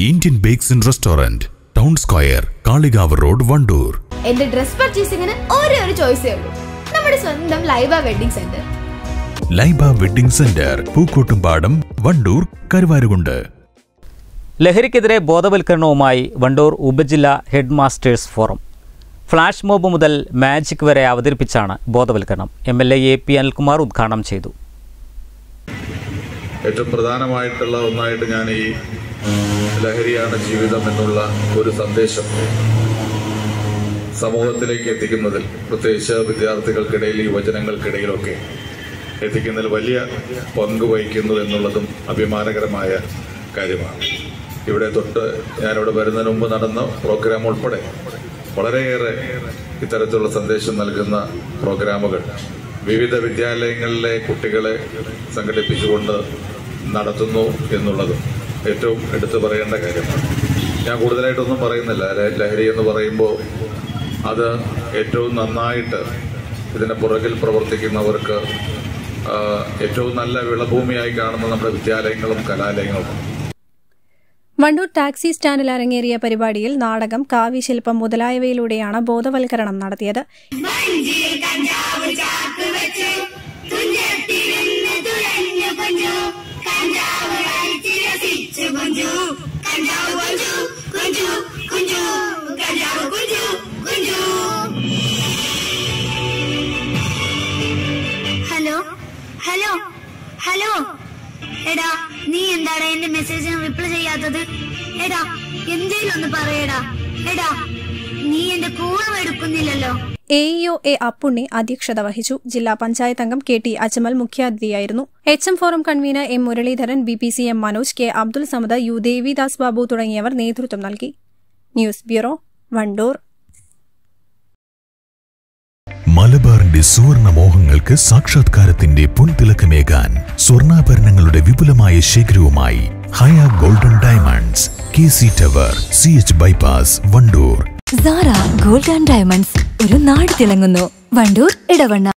Indian bakes and restaurant town square Kalikavu road Wandoor എന്റെ dress പർച്ചേസിംഗിന് ഒരേ ഒരു ചോയ്സേ ഉള്ളൂ നമ്മുടെ സ്വന്തം Laiba wedding centre Laiba wedding centre Pookkottumpadam Wandoor Karuvarakundu ലഹരിക്കെതിരെ ബോധവൽക്കരണവുമായി വണ്ടൂർ ഉപജില്ലാ head masters forum flash mob മുതൽ മാജിക് വരെ അവതരിപ്പിച്ചാണ് ബോധവൽക്കരണം M L A A P Anilkumar ഉദ്ഘാടനം ചെയ്തു ഏറ്റവും പ്രധാനമായിട്ടുള്ള ഒന്നായിട്ട് ഞാൻ ഈ ലഹരിയാണ് ജീവിതം എന്നുള്ള ഒരു സന്ദേശം സമൂഹത്തിലേക്ക് എത്തിക്കുന്നതിൽ പ്രത്യേകിച്ച് വിദ്യാർത്ഥികൾക്കിടയിൽ യുവജനങ്ങൾക്കിടയിലൊക്കെ എത്തിക്കുന്നതിൽ വലിയ പങ്ക് വഹിക്കുന്നു എന്നുള്ളതും അഭിമാനകരമായ കാര്യമാണ് ഇവിടെ തൊട്ട് ഞാനിവിടെ വരുന്നതിന് മുമ്പ് നടന്ന പ്രോഗ്രാം ഉൾപ്പെടെ വളരെയേറെ ഇത്തരത്തിലുള്ള സന്ദേശം നൽകുന്ന പ്രോഗ്രാമുകൾ വിവിധ വിദ്യാലയങ്ങളിലെ കുട്ടികളെ സംഘടിപ്പിച്ചുകൊണ്ട് നടത്തുന്നു എന്നുള്ളതും ഏറ്റവും എടുത്തു പറയേണ്ട കാര്യമാണ് ഞാൻ കൂടുതലായിട്ടൊന്നും പറയുന്നില്ല ല- ലഹരി എന്ന് പറയുമ്പോൾ അത് ഏറ്റവും നന്നായിട്ട് ഇതിന് പുറകിൽ പ്രവർത്തിക്കുന്നവർക്ക് ആ, ഏറ്റവും നല്ല വിളഭൂമിയായി കാണുന്ന നമ്മുടെ വിദ്യാലയങ്ങളും കലാലയങ്ങളും വണ്ടൂർ ടാക്സി സ്റ്റാൻഡിൽ അരങ്ങേറിയ പരിപാടിയിൽ നാടകം കാവ്യശില്പം മുതലായവയിലൂടെയാണ് ബോധവൽക്കരണം നടത്തിയത് ഹലോ ഹലോ ഹലോ എടാ നീ എന്താടാ എന്റെ മെസ്സേജിന് റിപ്ലൈ ചെയ്യാത്തത് എടാ എന്തേലും ഒന്ന് പറയടാ എടാ നീ എന്റെ കൂളം എടുക്കുന്നില്ലല്ലോ എ ഇഒ എ അപ്പുണ്ണി അധ്യക്ഷത വഹിച്ചു ജില്ലാ പഞ്ചായത്ത് അംഗം കെ ടി അജ്മൽ മുഖ്യാതിഥിയായിരുന്നു H M forum convener M Muralidharan B P C M Manoj K Abdul Samad U Devidas Babu തുടങ്ങിയവർ നേതൃത്വം നൽകി ന്യൂസ് ബ്യൂറോ വണ്ടൂർ മലബാറിന്റെ സുവർണ മോഹങ്ങൾക്ക് സാക്ഷാത്കാരത്തിന്റെ പൊൻതിളക്കമേകാൻ സ്വർണ്ണാഭരണങ്ങളുടെ വിപുലമായ ശേഖരവുമായി Haya golden diamonds K C tower C H bypass Wandoor Sara gold and diamonds ഒരു നാട് തിളങ്ങുന്നു വണ്ടൂർ ഇടവണ്ണ